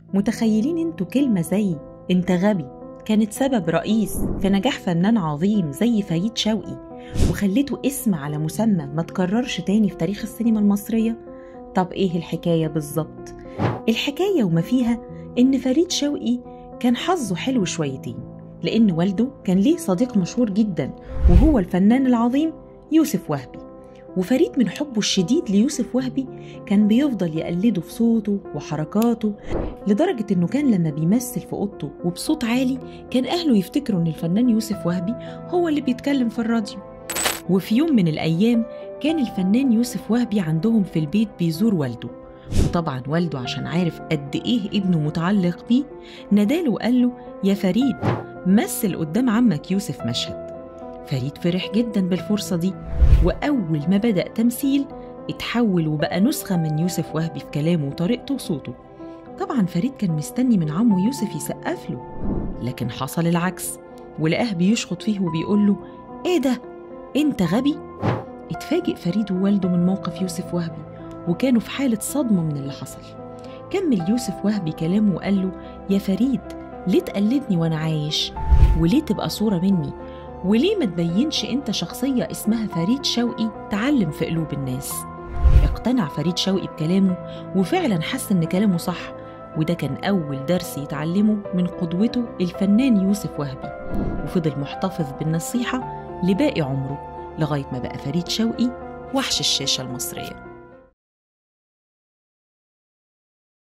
متخيلين انتوا كلمة زي انت غبي كانت سبب رئيس في نجاح فنان عظيم زي فريد شوقي وخلته اسم على مسمى ما تكررش تاني في تاريخ السينما المصرية طب ايه الحكاية بالظبط الحكاية وما فيها ان فريد شوقي كان حظه حلو شويتين لان والده كان ليه صديق مشهور جدا وهو الفنان العظيم يوسف وهبي وفريد من حبه الشديد ليوسف وهبي كان بيفضل يقلده في صوته وحركاته لدرجة إنه كان لما بيمثل في أوضته وبصوت عالي كان أهله يفتكروا إن الفنان يوسف وهبي هو اللي بيتكلم في الراديو وفي يوم من الأيام كان الفنان يوسف وهبي عندهم في البيت بيزور والده وطبعا والده عشان عارف قد إيه ابنه متعلق بيه ناداله وقال له يا فريد مثل قدام عمك يوسف مشهد فريد فرح جدا بالفرصة دي وأول ما بدأ تمثيل اتحول وبقى نسخة من يوسف وهبي في كلامه وطريقته وصوته طبعا فريد كان مستني من عمه يوسف يسقف له لكن حصل العكس ولقاه بيشخط فيه وبيقول له ايه ده انت غبي اتفاجئ فريد ووالده من موقف يوسف وهبي وكانوا في حالة صدمة من اللي حصل كمل يوسف وهبي كلامه وقال له يا فريد ليه تقلدني وانا عايش وليه تبقى صورة مني وليه ما تبينش انت شخصية اسمها فريد شوقي تعلم في قلوب الناس اقتنع فريد شوقي بكلامه وفعلا حس ان كلامه صح وده كان أول درس يتعلمه من قدوته الفنان يوسف وهبي وفضل محتفظ بالنصيحة لباقي عمره لغاية ما بقى فريد شوقي وحش الشاشة المصرية